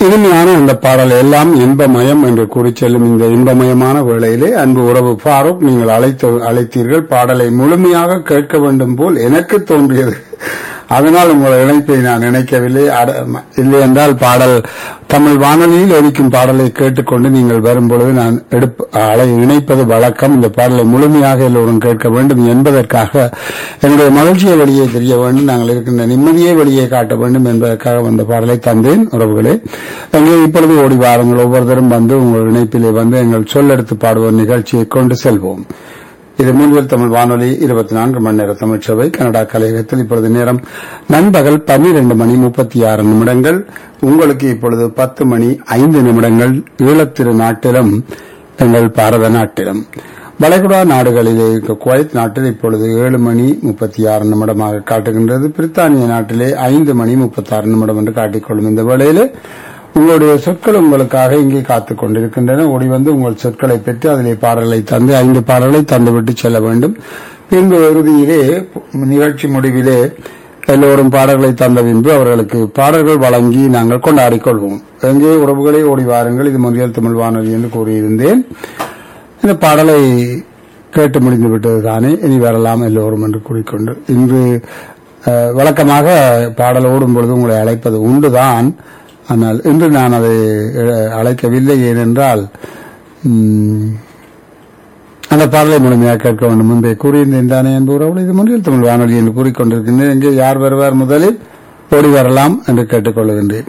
இனிமையான அந்த பாடல் எல்லாம் இன்பமயம் என்று கூறி செல்லும் இந்த இன்பமயமான வேளையிலே அன்பு உறவு ஃபாரூக் நீங்கள் அழைத்து அழைத்தீர்கள் பாடலை முழுமையாக கேட்க வேண்டும் போல் எனக்கு தோன்றியது அதனால் உங்கள் இணைப்பை நான் நினைக்கவில்லை அட- இல்லை என்றால் பாடல் தமிழ் வானொலியில் ஒலிக்கும் பாடலை கேட்டுக்கொண்டு நீங்கள் வரும்பொழுது நான் எடுப்பு அலை இணைப்பது வழக்கம் இந்த பாடலை முழுமையாக எல்லோரும் கேட்க வேண்டும் என்பதற்காக என்னுடைய மகிழ்ச்சியை வெளியே தெரிய வேண்டும் நாங்கள் இருக்கின்ற நிம்மதியை வெளியே காட்ட வேண்டும் என்பதற்காக வந்த பாடலை தந்தேன் உறவுகளே அங்கே இப்பொழுது ஓடி வாருங்கள் ஒவ்வொருத்தரும் வந்து உங்கள் இணைப்பிலே வந்து எங்கள் சொல்லெடுத்து பாடுவோர் நிகழ்ச்சியை கொண்டு செல்வோம் இது மூன்றில் தமிழ் வானொலி இருபத்தி நான்கு மணி நேர தமிழ் சபை கனடா கலையகத்தில் இப்பொழுது நேரம் நண்பகல் பன்னிரண்டு மணி முப்பத்தி ஆறு நிமிடங்கள் உங்களுக்கு இப்பொழுது பத்து மணி ஐந்து நிமிடங்கள் ஈழத்திரு நாட்டிலும் எங்கள் பாரத நாட்டிலும் வளைகுடா நாடுகளிலே இருக்க குவைத் நாட்டில் இப்பொழுது ஏழு மணி முப்பத்தி ஆறு நிமிடமாக காட்டுகின்றது பிரித்தானிய நாட்டிலே ஐந்து மணி முப்பத்தி ஆறு நிமிடம் என்று காட்டிக்கொள்ளும் இந்த வேளையிலே உங்களுடைய சொற்கள் உங்களுக்காக இங்கே காத்துக் கொண்டிருக்கின்றன ஓடி வந்து உங்கள் சொற்களை பெற்று அதிலே பாடல்களை தந்து ஐந்து பாடல்களை தந்துவிட்டு செல்ல வேண்டும் பின்பு இறுதியிலே நிகழ்ச்சி முடிவிலே எல்லோரும் பாடல்களை தந்த பின்பு அவர்களுக்கு பாடல்கள் வழங்கி நாங்கள் கொண்டாடிக் கொள்வோம் எங்கே உறவுகளே ஓடி வாருங்கள் இது மொழியல் தமிழ் வானொலி என்று கூறியிருந்தேன் இந்த பாடலை கேட்டு முடிந்து விட்டது தானே இனி வரலாம் எல்லோரும் என்று கூறிக்கொண்டு இன்று அஹ், வழக்கமாக பாடல் ஓடும் பொழுது உங்களை அழைப்பது உண்டுதான் ஆனால் இன்று நான் அதை அஹ், அழைக்கவில்லை ஏனென்றால் ம், அந்த பாடலை முழுமையாக கேட்க வேண்டும் முன்பே கூறியிருந்தேன் தானே என்பவர்கள் இது முன்னில் தமிழ் வானொலி என்று கூறிக்கொண்டிருக்கின்றேன் இங்கே யார் வருவார் முதலில் ஓடி வரலாம் என்று கேட்டுக்கொள்கின்றேன்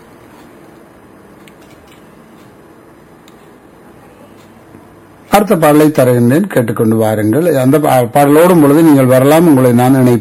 அடுத்த பாடலை தருகின்றேன் கேட்டுக்கொண்டு வாருங்கள் அந்த பா- பாடலோடும் பொழுது நீங்கள் வரலாம் உங்களை நான் நினைப்பேன்